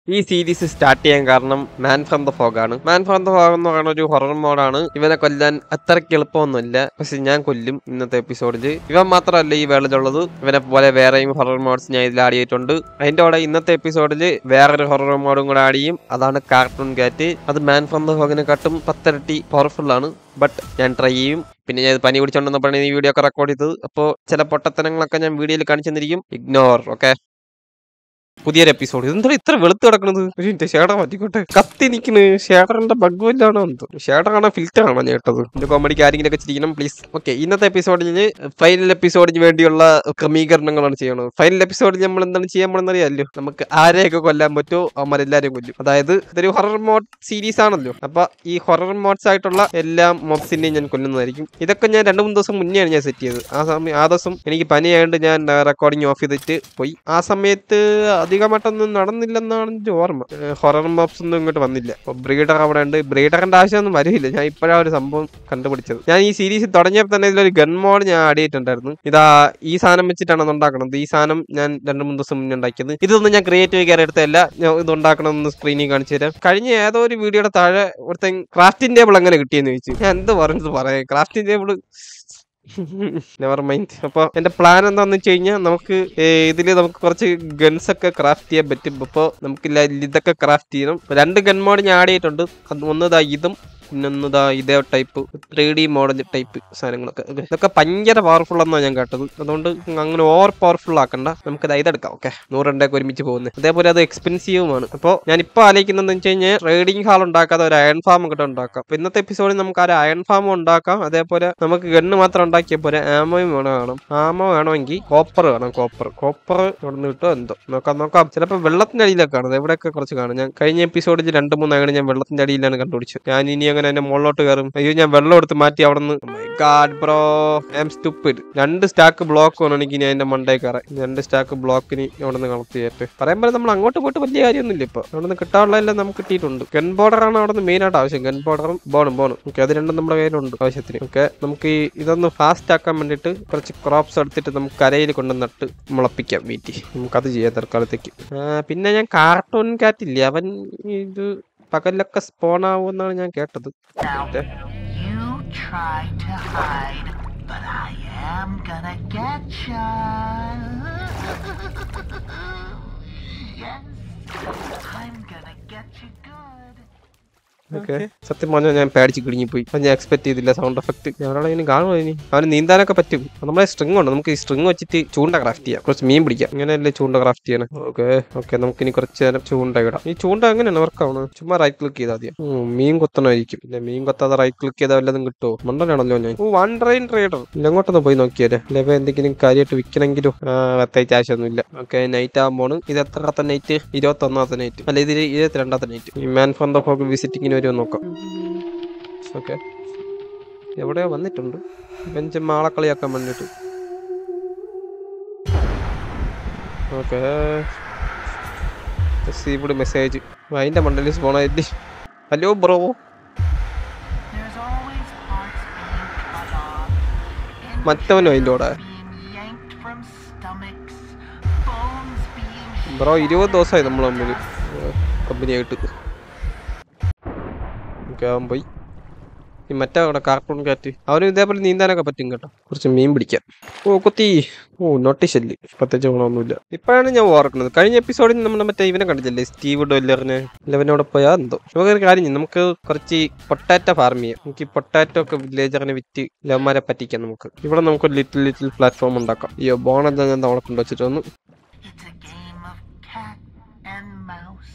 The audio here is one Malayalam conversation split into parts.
ഈ സീരീസ് സ്റ്റാർട്ട് ചെയ്യാൻ കാരണം മാൻ ഫ്രം ദ ഫോഗ് ആണ് മാൻ ഫ്രം ദ ഫോഗ് എന്ന് പറയുന്ന ഒരു ഹൊറർ മോഡാണ് ഇവനെ കൊല്ലാൻ അത്രയ്ക്ക് എളുപ്പമൊന്നുമില്ല പക്ഷെ ഞാൻ കൊല്ലും ഇന്നത്തെ എപ്പിസോഡിൽ ഇവൻ മാത്രമല്ല ഈ വേളിലുള്ളത് ഇവനെ പോലെ വേറെയും ഹൊറർ മോഡ്സ് ഞാൻ ഇതിൽ ആഡ് ചെയ്തിട്ടുണ്ട് അതിന്റെ കൂടെ ഇന്നത്തെ എപ്പിസോഡിൽ വേറൊരു ഹൊറർ മോഡും കൂടെ ആഡ് ചെയ്യും അതാണ് കാർട്ടൂൺ കാറ്റ് അത് മാൻ ഫ്രം ദ ഫോഗിനെക്കാട്ടും പത്തിരട്ടി പവർഫുൾ ആണ് ബട്ട് ഞാൻ ട്രൈ ചെയ്യും പിന്നെ ഞാൻ ഇത് പനി പിടിച്ചോണ്ടെന്നപ്പോഴാണ് ഈ വീഡിയോ ഒക്കെ റെക്കോർഡ് ചെയ്തത് അപ്പോൾ ചില പൊട്ടത്തനങ്ങളൊക്കെ ഞാൻ വീഡിയോയിൽ കാണിച്ചു തന്നിരിക്കും ഇഗ്നോർ ഓക്കെ പുതിയൊരു എപ്പിസോഡ് ഇതെന്താ ഇത്ര വെളുത്ത് കിടക്കണത് ഒരു മിനിറ്റ് ഷേഡർ മാറ്റിക്കോട്ടെ കത്തി നിൽക്കണ് ഷേഡറിന്റെ ബഗ് വല്ലാണോ എന്തോ ഷേഡർ ആണോ ഫിൽറ്റർ ആണോ ഞാൻ ഇട്ടത് എന്റെ കോമഡിക്ക് ആരെങ്കിലും ഒക്കെ ചിരിക്കണം പ്ലീസ് ഓക്കെ ഇന്നത്തെ എപ്പിസോഡിൽ ഫൈനൽ എപ്പിസോഡിന് വേണ്ടിയുള്ള ക്രമീകരണങ്ങളാണ് ചെയ്യണത് ഫൈനൽ എപ്പിസോഡിൽ നമ്മൾ എന്താണ് ചെയ്യാൻ പോണെന്ന് അറിയാമല്ലോ നമുക്ക് ആരെയൊക്കെ കൊല്ലാൻ പറ്റുമോ അവന്മാരെല്ലാരെയും കൊല്ലും അതായത് ഇതൊരു ഹൊറർ മോഡ് സീരീസ് ആണല്ലോ അപ്പൊ ഈ ഹൊറർ മോഡ്സ് ആയിട്ടുള്ള എല്ലാ മോബ്സിനെയും ഞാൻ കൊല്ലുന്നതായിരിക്കും ഇതൊക്കെ ഞാൻ രണ്ട് മൂന്ന് ദിവസം മുന്നെയാണ് ഞാൻ സെറ്റ് ചെയ്തത് ആ സമയം ആ ദിവസം എനിക്ക് പനിയായതുകൊണ്ട് ഞാൻ റെക്കോർഡിംഗ് ഓഫ് ചെയ്തിട്ട് പോയി ആ സമയത്ത് അധികമായിട്ടൊന്നും നടന്നില്ലെന്നാണ് എൻ്റെ ഓർമ്മ ഹൊറർ മോബ്സ് ഒന്നും ഇങ്ങോട്ട് വന്നില്ല അപ്പോൾ ബ്രീഡർ അവിടെ ഉണ്ട് ബ്രീഡറിന്റെ ആവശ്യമൊന്നും വരില്ല ഞാൻ ഇപ്പോഴാണ് ഒരു സംഭവം കണ്ടുപിടിച്ചത് ഞാൻ ഈ സീരീസ് തുടങ്ങിയപ്പോൾ തന്നെ ഇതിലൊരു ഗൺ മോഡ് ഞാൻ ആഡ് ചെയ്തിട്ടുണ്ടായിരുന്നു ഇതാ ഈ സാധനം വെച്ചിട്ടാണ് അത് ഉണ്ടാക്കണത് ഈ സാധനം ഞാൻ രണ്ട് മൂന്ന് ദിവസം മുന്നേ ഉണ്ടാക്കിയത് ഇതൊന്നും ഞാൻ ക്രിയേറ്റീവ് കയറി എടുത്തല്ല ഞാൻ ഇത് ഉണ്ടാക്കണമെന്ന് സ്ക്രീനിൽ കാണിച്ചു തരാം കഴിഞ്ഞ ഏതോ ഒരു വീഡിയോയുടെ താഴെ ഒരുത്തൻ ക്രാഫ്റ്റിംഗ് ടേബിൾ എങ്ങനെ കിട്ടിയെന്ന് ചോദിച്ചു ഞാൻ എന്ത് പറഞ്ഞത് പറയാം ക്രാഫ്റ്റിംഗ് ടേബിൾ നെവർ മൈൻഡ് അപ്പോൾ എന്റെ പ്ലാൻ എന്താന്ന് വെച്ച് കഴിഞ്ഞാൽ നമുക്ക് ഇതിൽ നമുക്ക് കുറച്ച് ഗൺസ് ഒക്കെ ക്രാഫ്റ്റ് ചെയ്യാൻ പറ്റും അപ്പോൾ നമുക്ക് ല- ഇതൊക്കെ ക്രാഫ്റ്റ് ചെയ്യണം രണ്ട് ഗൺ മോഡ് ഞാൻ ആഡ് ചെയ്തിട്ടുണ്ട് അത് ഒന്ന് ദാ ഇതും പിന്നെ ഒന്ന് ദാ ഇതേ type three D model type സാധനങ്ങളൊക്കെ Okay. ഇതൊക്കെ ഭയങ്കര പവർഫുൾ എന്നാണ് ഞാൻ കേട്ടത് അതുകൊണ്ട് അങ്ങനെ ഓവർ പവർഫുൾ ആക്കണ്ട നമുക്ക് ദാ ഇതെടുക്കാം ഓക്കെ നൂറെണ്ടൊക്കെ ഒരുമിച്ച് പോകുന്നത് അതേപോലെ അത് എക്സ്പെൻസീവുമാണ് അപ്പോൾ ഞാൻ ഇപ്പോൾ ആലോചിക്കുന്നത് വെച്ച് കഴിഞ്ഞാൽ ട്രേഡിംഗ് ഹാൾ ഉണ്ടാക്കാതെ ഒരു അയൺ ഫാം ഒക്കെ ഉണ്ടാക്കാം അപ്പോൾ ഇന്നത്തെ എപ്പിസോഡിൽ നമുക്ക് ആ ഒരു അയൺ ഫാം ഉണ്ടാക്കാം അതേപോലെ നമുക്ക് ഗണ്ണ് മാത്രം ഉണ്ടാക്കിയ പോലെ ആമോയും വേണം വേണം ആമോ വേണമെങ്കിൽ കോപ്പർ വേണം കോപ്പർ കോപ്പർ ഇവിടെ നിന്ന് കിട്ടുമോ എന്തോ നോക്കാം നോക്കാം ചിലപ്പോൾ വെള്ളത്തിന്റെ അടിയിലൊക്കെ കാണുന്നത് എവിടെയൊക്കെ കുറച്ച് കാണും ഞാൻ കഴിഞ്ഞ എപ്പിസോഡിൽ രണ്ട് മൂന്ന് അങ്ങനെ ഞാൻ വെള്ളത്തിന്റെ അടിയിലാണ് കണ്ടുപിടിച്ചത് ഞാൻ ഇനി അങ്ങനെ എന്റെ മുകളിലോട്ട് കയറും അയ്യോ ഞാൻ വെള്ളം എടുത്ത് മാറ്റി അവിടെ നിന്ന് god bro I am stupid രണ്ട് സ്റ്റാക്ക് ബ്ലോക്ക് വേണമെങ്കിൽ ഇനി അതിന്റെ മണ്ടേ കയറാൻ രണ്ട് സ്റ്റാക്ക് ബ്ലോക്കിന് അവിടെ നിന്ന് കളക്ട് ചെയ്തിട്ട് പറയുമ്പോൾ നമ്മൾ അങ്ങോട്ട് പോയിട്ട് വലിയ കാര്യമൊന്നുമില്ല ഇപ്പൊ അവിടെ നിന്ന് കിട്ടാനുള്ളതെല്ലാം നമുക്ക് കിട്ടിയിട്ടുണ്ട് ഗൺ ബോർഡർ ആണ് അവിടെ നിന്ന് മെയിൻ ആയിട്ട് ആവശ്യം ഗൺ ബോർഡറും ബോണും ബോണും ഓക്കെ അത് രണ്ടും നമ്മുടെ കയ്യിലുണ്ട് ആവശ്യത്തിന് ഓക്കെ നമുക്ക് ഈ ഇതൊന്ന് ഫാസ്റ്റ് ആക്കാൻ വേണ്ടിയിട്ട് കുറച്ച് ക്രോപ്സ് എടുത്തിട്ട് നമുക്ക് കരയിൽ കൊണ്ട് നട്ട് മുളപ്പിക്കാം വീട്ടിൽ നമുക്കത് ചെയ്യാം തൽക്കാലത്തേക്ക് ആ, പിന്നെ ഞാൻ കാർട്ടൂൺ കാറ്റ് ഇല്ലേ അവൻ ഇത് പകലൊക്കെ സ്പോൺ ആവുമെന്നാണ് ഞാൻ കേട്ടത് Now, Okay. you try to hide, but I am gonna get ya. yes, I'm gonna get you good. Okay സത്യം പറഞ്ഞാൽ ഞാൻ പേടിച്ച് കിടുങ്ങിപ്പോയി അത് ഞാൻ എക്സ്പെക്ട് ചെയ്തില്ല സൗണ്ട് എഫക്ട് ഞങ്ങളെ ഇനി കാണുമോ ഇനി അവന് നീന്താനൊക്കെ പറ്റും നമ്മളെ സ്ട്രിങ് ഉണ്ട് നമുക്ക് ഈ സ്ട്രിങ് വെച്ചിട്ട് ചൂണ്ട ക്രാഫ്റ്റ് ചെയ്യാം കുറച്ച് മീൻ പിടിക്കാം ഇങ്ങനെയല്ലേ ചൂണ്ട ക്രാഫ്റ്റ് ചെയ്യണം ഓക്കെ ഓക്കെ നമുക്ക് ഇനി കുറച്ച് നേരം ചൂണ്ട ഇടാം ഈ ചൂണ്ട എങ്ങനെയാണ് വർക്ക് ആവണം ചുമ്മാ റൈറ്റ് ക്ലിക്ക് ചെയ്താൽ മതി ഉം, മീൻ കൊത്തണമായിരിക്കും പിന്നെ മീൻ കൊത്താതെ റൈറ്റ് ക്ലിക്ക് ചെയ്താൽ വല്ലതും കിട്ടുമോ മണ്ടനാണല്ലോ ഞാൻ ഓ വൺ ട്രെയിൻ ട്രേഡർ ഇല്ല അങ്ങോട്ടൊന്ന് പോയി നോക്കിയാലേ ലെവ എന്തെങ്കിലും കാര്യമായിട്ട് വിൽക്കണമെങ്കിലും പ്രത്യേകിച്ച് ആവശ്യമൊന്നുമില്ല ഓക്കെ നൈറ്റ് ആകുമ്പോൾ ഇത് എത്രാമത്തെ നൈറ്റ് ഇരുപത്തി ഒന്നാമത്തെ നൈറ്റ് അല്ല ഇതിൽ ഇരുപത്തി രണ്ടാമത്തെ നൈറ്റ് ഈ മാൻ ഫോൺ ദ ഫോഗ് വിസിറ്റിങ്ങിന് വരുമോ നോക്കാം ഓക്കെ എവിടെയോ വന്നിട്ടുണ്ട് ബെഞ്ച് മാളെ കളിയാക്കാൻ വേണ്ടിട്ട് ഓക്കെ റിസീവ്ഡ് മെസ്സേജ് അതിന്റെ മണ്ടലിൽ സ്പോണായിട്ട് hello bro There's always parts being cut off. മറ്റവനും അതിന്റെ കൂടെ being yanked from stomachs, bones being bro ഇരുപത് ദിവസമായി നമ്മൾ തമ്മിൽ കമ്പനിയായിട്ട് ഓക്കെ അവൻ പോയി ഈ മറ്റേ അവിടെ കാർട്ടൂൺ കാറ്റ് അവനും ഇതേപോലെ നീന്താനൊക്കെ പറ്റും കേട്ടോ കുറച്ച് മീൻ പിടിക്കാം ഓ കൊത്തി ഓ നോട്ടീഷല്ലേ പ്രത്യേകിച്ച് ഗുണമൊന്നുമില്ല ഇപ്പോഴാണ് ഞാൻ ഓർക്കുന്നത് കഴിഞ്ഞ എപ്പിസോഡിൽ നമ്മൾ മറ്റേ ഇവനെ കണ്ടില്ലേ സ്റ്റീവ് ഡൊല്ലറിനെ ഇലവനോടെ പോയാൽ എന്തോ നമുക്കൊരു കാര്യം ചെയ്യാം നമുക്ക് കുറച്ച് പൊട്ടാറ്റോ ഫാർം ചെയ്യാം നമുക്ക് ഈ പൊട്ടാറ്റോ ഒക്കെ വില്ലേജറിനെ വിറ്റ് ലവന്മാരെ പറ്റിക്കാം നമുക്ക് ഇവിടെ നമുക്ക് ലിറ്റിൽ ലിറ്റിൽ പ്ലാറ്റ്ഫോം ഉണ്ടാക്കാം അയ്യോ ബോണെന്താ ഞാൻ അവിടെ കൊണ്ടുവച്ചിട്ട് വന്നു It's a game of cat and mouse.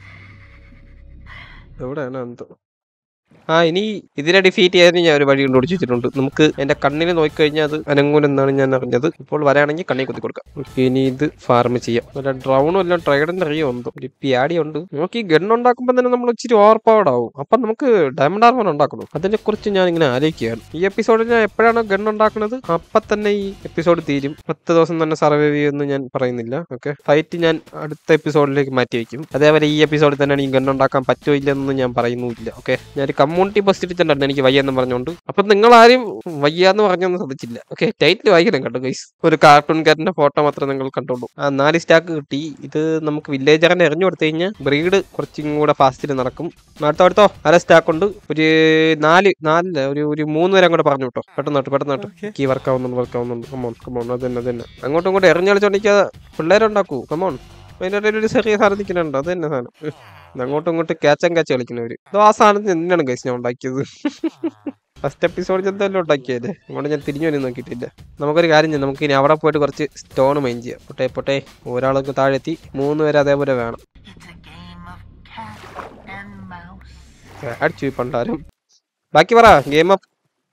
എവിടെയാണ് എന്തോ ആ ഇനി ഇതിനെ ഡിഫീറ്റ് ചെയ്യാൻ ഞാൻ ഒരു വഴി കണ്ടുപിടിച്ച് വെച്ചിട്ടുണ്ട് നമുക്ക് എന്റെ കണ്ണിൽ നോക്കിക്കഴിഞ്ഞാൽ അത് അനങ്ങൂലെന്നാണ് ഞാൻ അറിഞ്ഞത് ഇപ്പോൾ വരാണെങ്കിൽ കണ്ണിൽ കുത്തി കൊടുക്കാം നമുക്ക് ഇനി ഇത് ഫാർം ചെയ്യാം വല്ല ഡ്രൗണും എല്ലാം ട്രൈഡന്റ് അറിയോ എന്തോ ഒരു പിയാടി ഉണ്ട് നമുക്ക് ഈ ഗൺ ഉണ്ടാക്കുമ്പോൾ തന്നെ നമ്മൾ ഇച്ചിരി ഓവർ പവർഡ് ആവും അപ്പം നമുക്ക് ഡയമണ്ട് ആർമർ ഉണ്ടാക്കണം അതിനെ കുറിച്ച് ഞാൻ ഇങ്ങനെ ആലോചിക്കുകയാണ് ഈ എപ്പിസോഡിൽ ഞാൻ എപ്പോഴാണ് ഗൺ ഉണ്ടാക്കുന്നത് അപ്പം തന്നെ ഈ എപ്പിസോഡ് തീരും പത്ത് ദിവസം തന്നെ സർവൈവ് ചെയ്യുമെന്ന് ഞാൻ പറയുന്നില്ല ഓക്കെ ഫൈറ്റ് ഞാൻ അടുത്ത എപ്പിസോഡിലേക്ക് മാറ്റി വയ്ക്കും അതേപോലെ ഈ എപ്പിസോഡിൽ തന്നെയാണ് ഈ ഗൺ ഉണ്ടാക്കാൻ പറ്റുമോ ഇല്ലെന്ന് ഞാൻ പറയുന്നുമില്ല ഓക്കെ ഞാൻ ഒരു കമ്മ്യൂണിറ്റി പോസ്റ്റ് ഇട്ടിട്ടുണ്ടായിരുന്നു എനിക്ക് വയ്യെന്ന് പറഞ്ഞുകൊണ്ട് അപ്പൊ നിങ്ങൾ ആരും വയ്യാന്ന് പറഞ്ഞൊന്നും ശ്രദ്ധിച്ചില്ല ഓക്കെ ടൈറ്റിൽ വായിക്കണം കേട്ടോ ഗൈസ് ഒരു കാർട്ടൂൺകാരന്റെ ഫോട്ടോ മാത്രമേ നിങ്ങൾ കണ്ടോളൂ ആ നാല് സ്റ്റാക്ക് കിട്ടി ഇത് നമുക്ക് വില്ലേജറിനെ എറിഞ്ഞു കൊടുത്തു കഴിഞ്ഞാൽ ബ്രീഡ് കുറച്ചും കൂടെ ഫാസ്റ്റിൽ നടക്കും അടുത്തോ അടുത്തോ അര സ്റ്റാക്ക് ഉണ്ട് ഒരു നാല് നാലില്ല ഒരു ഒരു മൂന്ന് വരെ അങ്ങോട്ട് പറഞ്ഞു കേട്ടോ പെട്ടെന്ന് കേട്ടോ പെട്ടെന്ന് കേട്ടോ കീ വർക്ക് ആവുന്നുണ്ട് വർക്ക് ആവുന്നുണ്ട് കമോൺ കമോൺ അത് തന്നെ അത് തന്നെ അങ്ങോട്ടും ഇങ്ങോട്ടും എറിഞ്ഞളിച്ചോണ്ടിരിക്കാതെ പിള്ളേരുണ്ടാക്കൂ കമോൺ അതിൻ്റെ ഇടയിൽ ഒരു ചെറിയ സാധനം നിൽക്കുന്നുണ്ട് അത് തന്നെ സാധനം ഉഹ്. ഇത് അങ്ങോട്ടും ഇങ്ങോട്ടും ക്യാച്ച് ആൻഡ് ക്യാച്ച് കളിക്കുന്നവര് അതോ ആ സാധനത്തിന് എന്തിനാണ് ഗൈസ് ഞാൻ ഉണ്ടാക്കിയത് ഫസ്റ്റ് എപ്പിസോഡ് ചെന്തല്ലോ ഉണ്ടാക്കിയല്ലേ അങ്ങോട്ട് ഞാൻ തിരിഞ്ഞു വരും നോക്കിയിട്ടില്ല നമുക്കൊരു കാര്യം ചെയ്യാം നമുക്ക് ഇനി അവിടെ പോയിട്ട് കുറച്ച് സ്റ്റോൺ മൈൻ ചെയ്യാം പൊട്ടെ പൊട്ടെ ഒരാൾക്ക് താഴെ എത്തി മൂന്ന് പേര് അതേപോലെ വേണം It's a game of cat and mouse. അടിച്ചു പണ്ടാരും ബാക്കി പറ ഗെയിം അപ്പ്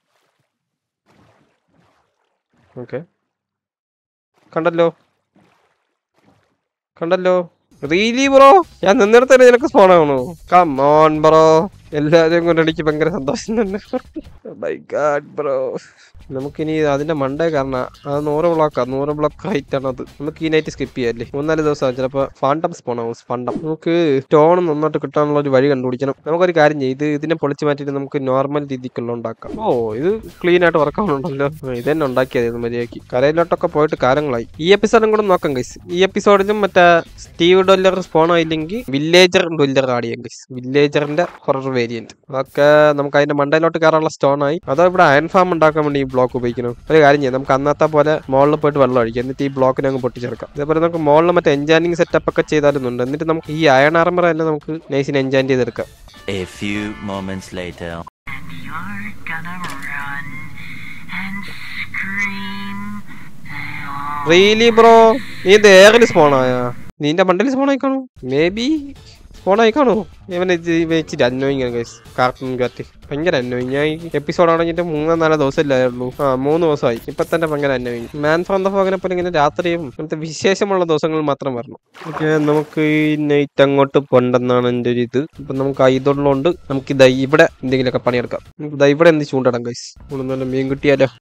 ഓക്കെ കണ്ടല്ലോ കണ്ടല്ലോ റീലി ബ്രോ ഞാൻ നിന്നിടത്ത് തന്നെ നിനക്ക് സ്പോൺ ആവണോ കമോൺ ബ്രോ എല്ലാവരെയും കൊണ്ട് എനിക്ക് ഭയങ്കര സന്തോഷം തന്നെ ബൈ ഗാഡ് ബ്രോ നമുക്കിനി അതിന്റെ മണ്ടേ കാരണം അത് നൂറ് ബ്ലോക്കാ നൂറ് ബ്ലോക്ക് ഹൈറ്റ് ആണ് അത് നമുക്ക് ഈ നൈറ്റ് സ്കിപ്പ് ചെയ്യാല്ലേ മൂന്നാല് ദിവസം ചിലപ്പോൾ ഫാണ്ടം സ്പോൺ ആവും ഫണ്ടം നമുക്ക് സ്റ്റോൺ നന്നായിട്ട് കിട്ടാനുള്ള ഒരു വഴി കണ്ടുപിടിക്കണം നമുക്കൊരു കാര്യം ചെയ്യും ഇത് ഇതിനെ പൊളിച്ച് മാറ്റിയിട്ട് നമുക്ക് നോർമൽ രീതിക്കുള്ള ഉണ്ടാക്കാം ഓ ഇത് ക്ലീൻ ആയിട്ട് വർക്ക് ആവുന്നുണ്ടല്ലോ ആ, ഇത് തന്നെ ഉണ്ടാക്കിയത് മര്യാദയ്ക്ക് കരയിലോട്ടൊക്കെ പോയിട്ട് കാലങ്ങളായി ഈ എപ്പിസോഡും കൂടെ നോക്കാം ഗൈസ് ഈ എപ്പിസോഡിലും മറ്റേ സ്റ്റീവ് ഡൊല്ലർ സ്പോൺ ആയില്ലെങ്കിൽ വില്ലേജർ ഡൊല്ലർ ആഡ് ചെയ്യാം ഗൈസ് വില്ലേജറിന്റെ ഹൊറർ വേരിയന്റ് അതൊക്കെ നമുക്ക് അതിന്റെ മണ്ടയിലോട്ട് കയറാനുള്ള സ്റ്റോൺ ആയി അതോ ഇവിടെ അയൺ ഫാം ഉണ്ടാക്കാൻ വേണ്ടി ഈ ബ്ലോക്ക് ഉപയോഗിക്കണം ഒരു കാര്യം ചെയ്യാം നമുക്ക് അന്നത്തെ പോലെ മോളിൽ പോയിട്ട് വെള്ളം ഒഴിക്കാം എന്നിട്ട് ഈ ബ്ലോക്കിനെ അങ്ങ് പൊട്ടിച്ചെടുക്കാം അതേപോലെ നമുക്ക് മോളിൽ മറ്റേ എൻജാനിങ് സെറ്റപ്പ് ഒക്കെ ചെയ്താലുണ്ട് എന്നിട്ട് നമുക്ക് ഈ അയൺ ആർമർ തന്നെ നമുക്ക് നൈസിന് എൻജാൻ ചെയ്തെടുക്കാം A few moments later. And you're gonna run and scream. and really bro നീ ഇത് ഏറിൽ സ്പോൺ ആയാ നിന്റെ മണ്ടയിൽ സ്പോൺ ആയി കാണൂ മേ ബി സ്പോൺ ആയി കാണൂ ഇവനെ ഇത് വെച്ചിട്ട് അന്നോയിങ് ആണ് ഗൈസ് കാർട്ടൂൺ കാറ്റ് ഭയങ്കര അന്നോയിങ് ഞാൻ ഈ എപ്പിസോഡ് ആണെങ്കിൽ മൂന്നോ നാലോ ദിവസം ഇല്ലായുള്ളൂ ആ മൂന്ന് ദിവസമായി ഇപ്പൊ തന്നെ ഭയങ്കര അന്നോയിങ് മാൻ ഫ്രം ദ ഫോഗിനെ പോലെ ഇങ്ങനെ രാത്രിയും അങ്ങനത്തെ വിശേഷമുള്ള ദിവസങ്ങൾ മാത്രം വരണം ഓക്കെ നമുക്ക് ഈ നൈറ്റ് അങ്ങോട്ട് പോണ്ടെന്നാണ് എൻ്റെ ഒരു ഇത് ഇപ്പൊ നമുക്ക് ആയതുള്ളതുകൊണ്ട് നമുക്ക് ഇതാ ഇവിടെ എന്തെങ്കിലുമൊക്കെ പണിയെടുക്കാം നമുക്ക് ഇതാ ഇവിടെ എന്ത് ചൂണ്ടിടാം ഗൈസ് ഇവിടെ നല്ല മീൻ കിട്ടിയാലോ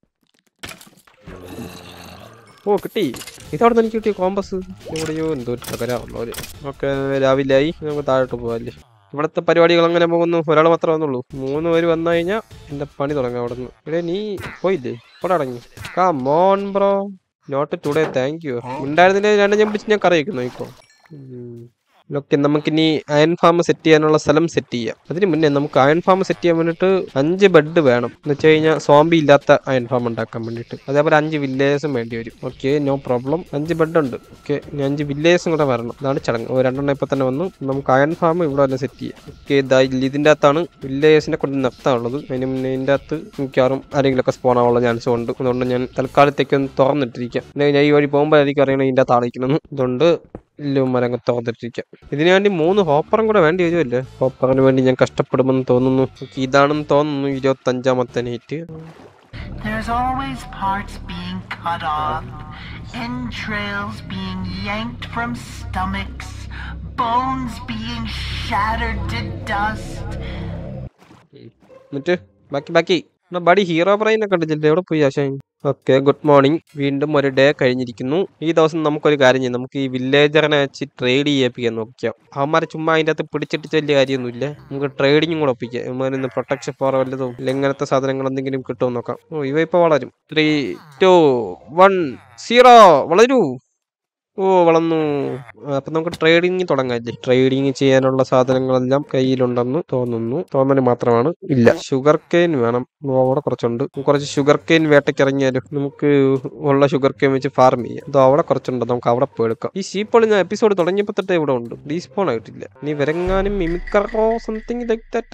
ഓ കിട്ടി ഇതവിടെ നിന്ന് എനിക്ക് കിട്ടിയ കോമ്പസ് എവിടെയോ എന്തോ ഒരു തകരാറുള്ളൂ ഒരു ഓക്കെ രാവിലെ ആയി നമുക്ക് താഴോട്ട് പോകാല്ലേ ഇവിടുത്തെ പരിപാടികൾ അങ്ങനെ പോകുന്നു ഒരാൾ മാത്രമേ വന്നുള്ളൂ മൂന്ന് പേര് വന്നു കഴിഞ്ഞാൽ എന്റെ പണി തുടങ്ങാം അവിടെ നിന്ന് ഇവിടെ നീ പോയില്ലേ ഇവിടെ അടങ്ങി come on bro not today thank you ഉണ്ടായിരുന്നില്ല രണ്ട് ഞാൻ പിടിച്ച് ഞാൻ കറി വയ്ക്കുന്നു ഇപ്പോ ഓക്കെ നമുക്കിനി അയൺ ഫാം സെറ്റ് ചെയ്യാനുള്ള സ്ഥലം സെറ്റ് ചെയ്യാം അതിന് മുന്നേ നമുക്ക് അയൺ ഫാം സെറ്റ് ചെയ്യാൻ വേണ്ടിയിട്ട് അഞ്ച് ബെഡ് വേണം എന്ന് വെച്ച് കഴിഞ്ഞാൽ സോംബി ഇല്ലാത്ത അയൺ ഫാം ഉണ്ടാക്കാൻ വേണ്ടിയിട്ട് അതേപോലെ അഞ്ച് വില്ലേജും വേണ്ടി വരും ഓക്കെ നോ പ്രോബ്ലം അഞ്ച് ബെഡ് ഉണ്ട് ഓക്കെ ഇനി അഞ്ച് വില്ലേജും കൂടെ വരണം ഇതാണ് ചടങ്ങ് ഓ, രണ്ടെണ്ണം ഇപ്പൊ തന്നെ വന്നു നമുക്ക് അയൺ ഫാം ഇവിടെ തന്നെ സെറ്റ് ചെയ്യാം ഓക്കെ ഇതാ ഇതിന്റെ അകത്താണ് വില്ലേജസിനെ കൊണ്ട് നിർത്താനുള്ളത് അതിന് മുന്നേ ഇതിന്റെ അകത്ത് മിക്കവാറും ആരെങ്കിലുമൊക്കെ സ്പോൺ ആവാനുള്ള ചാൻസ് ഉണ്ട് അതുകൊണ്ട് ഞാൻ തൽക്കാലത്തേക്ക് ഒന്ന് തുറന്നിട്ടിരിക്കാം പിന്നെ ഞാൻ ഈ വഴി പോകുമ്പോഴായിരിക്കും അറിയണം ഇതിന്റെ അകത്ത് ആളിക്കുന്നത് അതുകൊണ്ട് മരങ്ങ് തുറന്നിട്ടിരിക്കാം ഇതിനു വേണ്ടി മൂന്ന് ഹോപ്പറും കൂടെ വേണ്ടി വരുമല്ലേ ഹോപ്പറിന് വേണ്ടി ഞാൻ കഷ്ടപ്പെടുമെന്ന് തോന്നുന്നു എനിക്ക് ഇതാണെന്ന് തോന്നുന്നു ഇരുപത്തഞ്ചാമത്തെ night There's always parts being cut off, entrails being yanked from stomachs, bones being shattered to dust. എന്നിട്ട് ബാക്കി ബാക്കി എന്നാ ബഡി ഹീറോ ബ്രെയിനെ കണ്ടില്ലേ എവിടെ പോയി ആശാൻ ഓക്കെ ഗുഡ് മോർണിംഗ് വീണ്ടും ഒരു ഡേ കഴിഞ്ഞിരിക്കുന്നു ഈ ദിവസം നമുക്കൊരു കാര്യം ചെയ്യാം നമുക്ക് ഈ വില്ലേജറിനെ വെച്ച് ട്രേഡ് ചെയ്യിപ്പിക്കാൻ നോക്കിയാം അവന്മാരെ ചുമ്മാ അതിൻ്റെ അകത്ത് പിടിച്ചിട്ട് വലിയ കാര്യമൊന്നുമില്ല നമുക്ക് ട്രേഡിങ്ങും കൂടെ ഒപ്പിക്കാം ഇവന്മാരിൽ നിന്ന് പ്രൊട്ടക്ഷൻ ഫോർ വല്ലതും ഇല്ല ഇങ്ങനത്തെ സാധനങ്ങൾ എന്തെങ്കിലും കിട്ടുമോ നോക്കാം ഓ ഇവ ഇപ്പോൾ വളരും ത്രീ ടു വൺ സീറോ വളരൂ ഓ വളർന്നു ആ, അപ്പൊ നമുക്ക് ട്രേഡിങ് തുടങ്ങാല്ലേ ട്രേഡിങ് ചെയ്യാനുള്ള സാധനങ്ങളെല്ലാം കയ്യിലുണ്ടെന്ന് തോന്നുന്നു തോന്നല് മാത്രമാണ് ഇല്ല ഷുഗർ കെയിൻ വേണം ഓ, അവിടെ കുറച്ചുണ്ട് കുറച്ച് ഷുഗർ കെയിൻ വേട്ടയ്ക്ക് ഇറങ്ങിയാലും നമുക്ക് ഉള്ള ഷുഗർ കെയിൻ വെച്ച് ഫാർം ചെയ്യാം അതോ അവിടെ കുറച്ചുണ്ട് നമുക്ക് അവിടെ പോയി എടുക്കാം ഈ ഷീപ്പോൾ ഞാൻ എപ്പിസോഡ് തുടങ്ങിയപ്പോൾ തൊട്ടേ ഇവിടെ ഉണ്ട് ഡീസ്പോൺ ആയിട്ടില്ല നീ വരങ്ങാനും മിമിക്കറോ സംതിങ് ലൈക്ക് ദാറ്റ്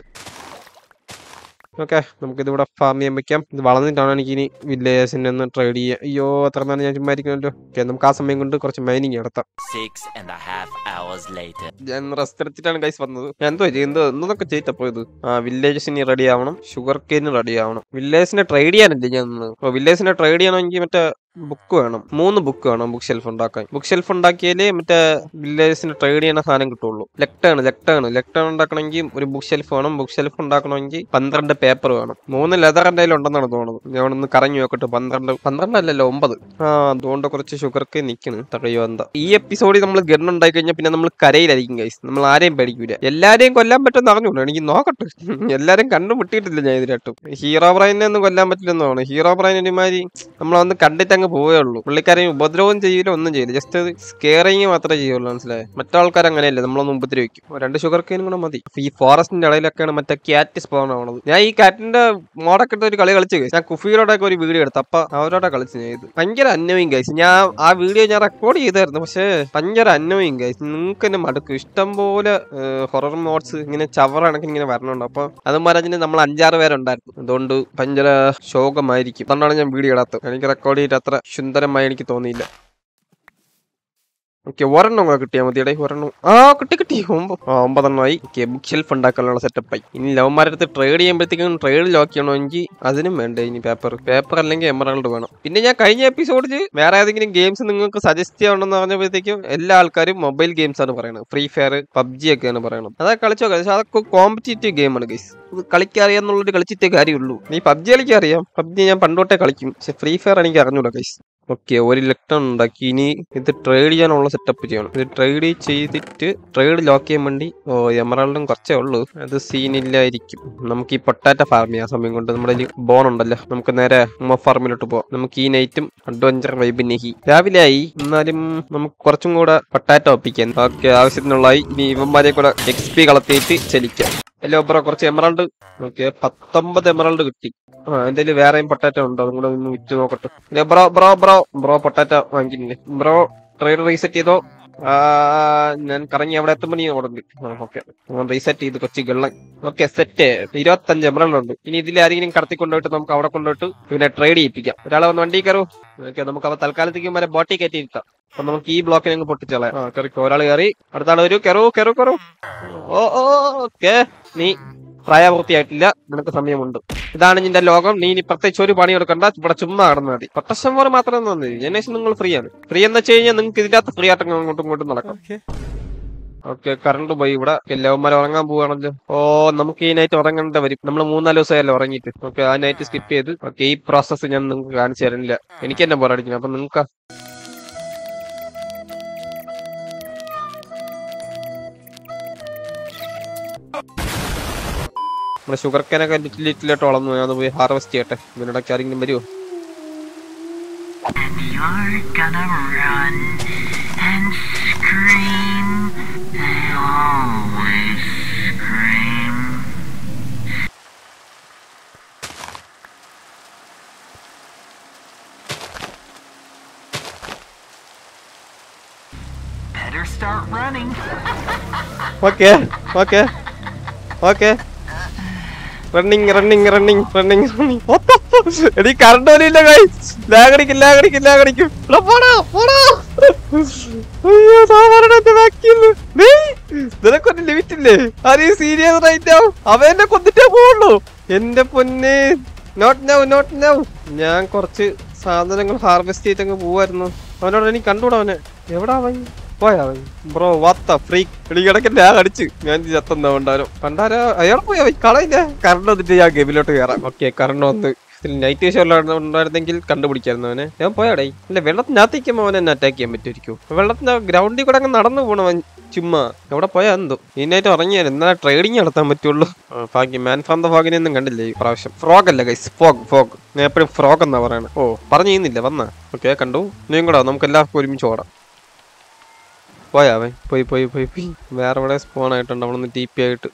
ഓക്കെ നമുക്കിത് ഇവിടെ ഫാം ചെയ്യാൻ വെക്കാം ഇത് വളർന്നിട്ടാണ് എനിക്ക് ഇനി വില്ലേജസിനെ ഒന്ന് ട്രേഡ് ചെയ്യാം അയ്യോ അത്ര നേരം ഞാൻ ചുമ്മാ ഇരിക്കണല്ലോ ഓക്കെ നമുക്ക് ആ സമയം കൊണ്ട് കുറച്ച് മൈനിങ് നടത്താം Six and a half hours later. ഞാൻ റെസ്റ്റ് എടുത്തിട്ടാണ് ഗൈസ് വന്നത് ഞാൻ എന്തോ എന്തോ എന്തൊക്കെ ചെയ്തപ്പോ ഇത് ആ വില്ലേജസിന് റെഡി ആവണം ഷുഗർ കെയിന് റെഡി ആവണം വില്ലേജിനെ ട്രേഡ് ചെയ്യാനല്ലേ ഞാൻ നിന്നത്. ഓ വില്ലേജിനെ ട്രേഡ് ചെയ്യണമെങ്കിൽ മറ്റേ ബുക്ക് വേണം മൂന്ന് ബുക്ക് വേണം ബുക്ക് ഷെൽഫ് ഉണ്ടാക്കാൻ ബുക്ക് ഷെൽഫ് ഉണ്ടാക്കിയാലേ മറ്റേ വില്ലേജസിന് ട്രേഡ് ചെയ്യുന്ന സാധനം കിട്ടുള്ളൂ ലെക്ടേൺ ലെക്ടേൺ ലെക്ടേൺ ഉണ്ടാക്കണമെങ്കിൽ ഒരു ബുക്ക് ഷെൽഫ് വേണം ബുക്ക് ഷെൽഫ് ഉണ്ടാക്കണമെങ്കിൽ പന്ത്രണ്ട് പേപ്പർ വേണം മൂന്ന് ലെതർ എൻ്റെ ഉണ്ടെന്നാണ് തോന്നുന്നത് ഞാൻ ഒന്ന് കറങ്ങി നോക്കട്ടെ പന്ത്രണ്ട് പന്ത്രണ്ട് അല്ലല്ലോ ഒമ്പത് ആ അതുകൊണ്ട് കുറച്ച് ഷുഗർക്ക് നിൽക്കുന്നു തടയോ എന്താ ഈ എപ്പിസോഡിൽ നമ്മൾ ഗൺ ഉണ്ടായി കഴിഞ്ഞാൽ പിന്നെ നമ്മൾ കരയിലായിരിക്കും ഗൈസ് നമ്മൾ ആരെയും പേടിക്കൂല എല്ലാരെയും കൊല്ലാൻ പറ്റുമെന്ന് അറിഞ്ഞൂടാ എനിക്ക് നോക്കട്ടെ എല്ലാരും കണ്ടുമുട്ടിയിട്ടില്ല ഞാൻ ഇതിലായിട്ടും ഹീറോ ബ്രൈനെ ഒന്നും കൊല്ലാൻ പറ്റില്ലെന്ന് തോന്നുന്നു ഹീറോ ബ്രൈൻ ഒരുമാതിരി നമ്മളൊന്ന് കണ്ടിട്ട് അങ്ങ് പോവേ ഉള്ളൂ പുള്ളിക്കാരെയും ഉപദ്രവം ചെയ്യില്ല ഒന്നും ചെയ്യില്ല ജസ്റ്റ് സ്കെയറിങ് മാത്രമേ ചെയ്യുള്ളൂ മനസ്സിലായി മറ്റാൾക്കാർ അങ്ങനെയല്ല നമ്മളൊന്ന് ഉപദ്രവിക്കും രണ്ട് ഷുഗർ കെയിനും കൂടെ മതി അപ്പൊ ഈ ഫോറസ്റ്റിന്റെ ഇടയിലൊക്കെയാണ് മറ്റേ ക്യാറ്റ് സ്പോൺ ആവണത് ഞാൻ ഈ കാറ്റിന്റെ മോഡൊക്കെ ഇട്ട് ഒരു കളി കളിച്ചു guys. ഞാൻ കുഫിയോടൊക്കെ ഒരു വീഡിയോ എടുത്തു അപ്പൊ അവരോടെ കളിച്ചു ഞാൻ ഇത് ഭയങ്കര അന്നോയിങ് ഗൈസ് ഞാൻ ആ വീഡിയോ ഞാൻ റെക്കോർഡ് ചെയ്തായിരുന്നു പക്ഷേ ഭയങ്കര അന്നോയിങ് ഗൈസ് നിങ്ങൾക്ക് തന്നെ മടുക്കും ഇഷ്ടം പോലെ ഹൊറർ മോഡ്സ് ഇങ്ങനെ ചവറണക്കിന് ഇങ്ങനെ വരണുണ്ട് അപ്പൊ അത് മരഞ്ഞിന് നമ്മൾ അഞ്ചാറ് പേരുണ്ടായിരുന്നു അതുകൊണ്ട് ഭയങ്കര ശോകമായിരിക്കും അതുകൊണ്ടാണ് ഞാൻ വീഡിയോ ഇടാത്തത് എനിക്ക് റെക്കോർഡ് ചെയ്തിട്ട് അത്ര സുന്ദരമായി എനിക്ക് തോന്നിയില്ല ഓക്കെ ഒരെണ്ണം കൂടെ കിട്ടിയാൽ മതിയടേ ഒരെണ്ണം ആ കിട്ടി കിട്ടി ഒമ്പത് ആ ഒമ്പതെണ്ണമായി ഓക്കെ ബുക്ക് ഷെൽഫ് ഉണ്ടാക്കാനുള്ള സെറ്റപ്പായി ഇനി ലവന്മാരടുത്ത് ട്രേഡ് ചെയ്യുമ്പോഴത്തേക്കും ട്രേഡ് ലോക്ക് ചെയ്യണമെങ്കിൽ അതിനും വേണ്ടേ ഇനി പേപ്പർ പേപ്പർ അല്ലെങ്കിൽ എമറാൾഡ് വേണം പിന്നെ ഞാൻ കഴിഞ്ഞ എപ്പിസോഡിൽ വേറെ ഏതെങ്കിലും ഗെയിംസ് നിങ്ങൾക്ക് സജസ്റ്റ് ചെയ്യണമെന്ന് പറഞ്ഞപ്പോഴത്തേക്കും എല്ലാ ആൾക്കാരും മൊബൈൽ ഗെയിംസ് ആണ് പറയുന്നത് ഫ്രീ ഫയർ പബ്ജി ഒക്കെയാണ് പറയുന്നത് അതൊക്കെ കളിച്ചോ പക്ഷെ അതൊക്കെ കോമ്പറ്റീറ്റീവ് ഗെയിമാണ് ഗൈസ് ഇത് കളിക്കറിയാന്നുള്ളൊരു കളിച്ചിട്ടേ കാര്യമുള്ളൂ നീ പബ്ജി കളിക്കാൻ അറിയാം പബ്ജി ഞാൻ പണ്ടോട്ടേ കളിക്കും പക്ഷെ ഫ്രീ ഫയർ എനിക്ക് അറിഞ്ഞൂടാ ഗൈസ് ഓക്കെ ഒരു ഇലക്ട്രോൺ ഉണ്ടാക്കി ഇനി ഇത് ട്രേഡ് ചെയ്യാനുള്ള സെറ്റപ്പ് ചെയ്യണം ഇത് ട്രേഡ് ചെയ്തിട്ട് ട്രേഡ് ലോക്ക് ചെയ്യാൻ വേണ്ടി ഓ എമറാൾഡും കുറച്ചേ ഉള്ളൂ അത് സീനില്ലായിരിക്കും നമുക്ക് ഈ പൊട്ടാറ്റ ഫാർം ചെയ്യാൻ സമയം കൊണ്ട് നമ്മുടെ ബോൺ ഉണ്ടല്ലോ നമുക്ക് നേരെ ഉമ്മ ഫാർമിലോട്ട് പോവാം നമുക്ക് ഈ നൈറ്റും അഡ്വഞ്ചർ വൈബ് നെഹി രാവിലെ ആയി എന്നാലും നമുക്ക് കുറച്ചും കൂടെ പൊട്ടാറ്റ ഒപ്പിക്കാൻ ഓക്കെ ആവശ്യത്തിനുള്ളതായി ഇനി ഇവന്മാരെ കൂടെ എക്സ് പി കളത്തിയിട്ട് ചലിക്കാം ഹലോ ബ്രോ കുറച്ച് എമറാൾഡ് ഓക്കെ പത്തൊമ്പത് എമറാൾഡ് കിട്ടി ആ എന്റെ വേറെയും പൊട്ടാറ്റോ ഉണ്ടോ അതും കൂടെ ഒന്ന് വിറ്റ് നോക്കട്ടെ ഇല്ല, bro bro bro bro potato വാങ്ങിക്കുന്നില്ലേ ബ്രോ ട്രേഡ് റീസെറ്റ് ചെയ്തോ ആ, ഞാൻ കറങ്ങി അവിടെ എത്തുമ്പോൾ നീ ഓടുന്നു ഓക്കെ റീസെറ്റ് ചെയ്ത് കൊച്ചി ഗള്ളൻ ഓക്കെ സെറ്റ് ഇരുപത്തഞ്ച് എമറണ്ട് ഉണ്ട് ഇനി ഇതിൽ ആരെങ്കിലും കടത്തി കൊണ്ടുപോയിട്ട് നമുക്ക് അവിടെ കൊണ്ടുപോയിട്ട് പിന്നെ ട്രേഡ് ചെയ്യിപ്പിക്കാം ഒരാളെ വന്ന് വണ്ടി കയറൂ ഓക്കെ നമുക്ക് അവ തൽക്കാലത്തേക്ക് വരെ ബോട്ടി കയറ്റി ഇരുത്താം അപ്പൊ നമുക്ക് ഈ ബ്ലോക്കിൽ അങ്ങ് പൊട്ടിച്ചോളാം ആ കയറിക്കോ ഒരാൾ കയറി അടുത്ത ആൾ വരൂ കയറൂ കയറൂ കയറൂ ഓ ഓ ഓക്കെ നീ പ്രായപൂർത്തിയായിട്ടില്ല നിനക്ക് സമയമുണ്ട് ഇതാണ് നിന്റെ ലോകം നീ ഇനി പ്രത്യേകിച്ച് ഒരു പണി എടുക്കണ്ട ഇവിടെ ചുമ്മാ കിടന്നാൽ മതി പട്ടശം പോലെ മാത്രം മതി ജനേഷൻ നിങ്ങൾ ഫ്രീ ആണ് ഫ്രീ എന്ന് വെച്ച് കഴിഞ്ഞാൽ നിങ്ങൾക്ക് ഇതിന്റെ അകത്ത് ഫ്രീ ആയിട്ട് അങ്ങോട്ടും ഇങ്ങോട്ടും നടക്കാം ഓക്കെ കറണ്ട് പോയി ഇവിടെ എല്ലാവന്മാർ ഉറങ്ങാൻ പോവാണല്ലോ ഓ നമുക്ക് ഈ നൈറ്റ് ഉറങ്ങേണ്ട വരും നമ്മൾ മൂന്നാല് ദിവസമല്ലേ ഉറങ്ങിയിട്ട് ഓക്കെ ആ നൈറ്റ് സ്കിപ്പ് ചെയ്ത് ഓക്കെ ഈ പ്രോസസ്സ് ഞാൻ നിങ്ങൾക്ക് കാണിച്ചു തരുന്നില്ല എനിക്ക് തന്നെ പോരാടിക്കണം അപ്പൊ നിങ്ങൾക്ക് നമ്മുടെ ഷുഗർ കാനൊക്കെ ലിറ്റിൽ ലിറ്റിലായിട്ട് വളർന്നു ഞാൻ പോയി ഹാർവെസ്റ്റ് ചെയ്യട്ടെ ഇതിനിടയ്ക്ക് ആരെങ്കിലും വരുമോ And you're gonna run and scream. They always scream. Better start running. Okay okay okay running running running running running എടി കറണ്ട് പോലില്ല കൈ ലാഗടിക്കും ലാഗടിക്കും ലാഗടിക്കും എടാ, പോടാ പോടാ അയ്യോ സാധാരണ ബാക്കിയുള്ളു നിനക്കൊരു ലിമിറ്റ് ഇല്ലേ ആര് സീരിയസ് റൈറ്റ് ആവും അവ എന്നെ കൊന്നിട്ടേ പോവുള്ളൂ എന്റെ പൊന്നെ നോട്ട് നൗ നോട്ട് നൗ ഞാൻ കുറച്ച് സാധനങ്ങൾ ഹാർവെസ്റ്റ് ചെയ്തങ്ങ് പോവായിരുന്നു അവനോട് എനിക്ക് കണ്ടുകൂടാ അവനെ എവിടാ അവൻ പോയാ അവൻ ബ്രോ വാത്ത ഫ്രീ ഇടയ്ക്കിടയ്ക്ക് ഞാൻ അടിച്ച് ഞാൻ ചത്തന്ന ഉണ്ടാരോ കണ്ടാരോ അയാൾ പോയാ കളയില്ല കറണ്ട് വന്നിട്ട് ഞാൻ ഗെയിമിലോട്ട് കയറാം ഓക്കെ കറണ്ട് വന്ന് നൈറ്റ് ഷോ ഉണ്ടായിരുന്നെങ്കിൽ കണ്ടുപിടിക്കായിരുന്നു അവനെ ഞാൻ പോയാടേ ഇല്ല വെള്ളത്തിനകത്തേക്കും അവനെ എന്നെ അറ്റാക്ക് ചെയ്യാൻ പറ്റുമായിരിക്കും വെള്ളത്തിന്റെ ഗ്രൗണ്ടിൽ കൂടെ അങ്ങ് നടന്നു പോണവൻ ചുമ്മാ എവിടെ പോയാ എന്തോ ഇതിനായിട്ട് ഇറങ്ങിയാൽ എന്നാലും ട്രേഡിങ് നടത്താൻ പറ്റുള്ളൂ ആ, ഭാഗ്യം മാൻ ഫ്രം ദ ഫോഗിനെ ഒന്നും കണ്ടില്ല ഈ പ്രാവശ്യം ഫ്രോഗ് അല്ല ഗൈസ് ഫോഗ് ഫോഗ് ഞാൻ എപ്പോഴും ഫ്രോഗ് എന്നാ പറയണേ ഓ പറഞ്ഞു ചെയ്യുന്നില്ല വന്നാ ഓക്കെ കണ്ടു നീയും കൂടെ വാ, നമുക്ക് എല്ലാവർക്കും ഒരുമിച്ച് ഓടാം പോയാ അവൻ പോയി പോയി പോയി പോയി വേറെ എവിടെ സ്പോൺ ആയിട്ടുണ്ട് അവളൊന്ന് ടി പി ആയിട്ട്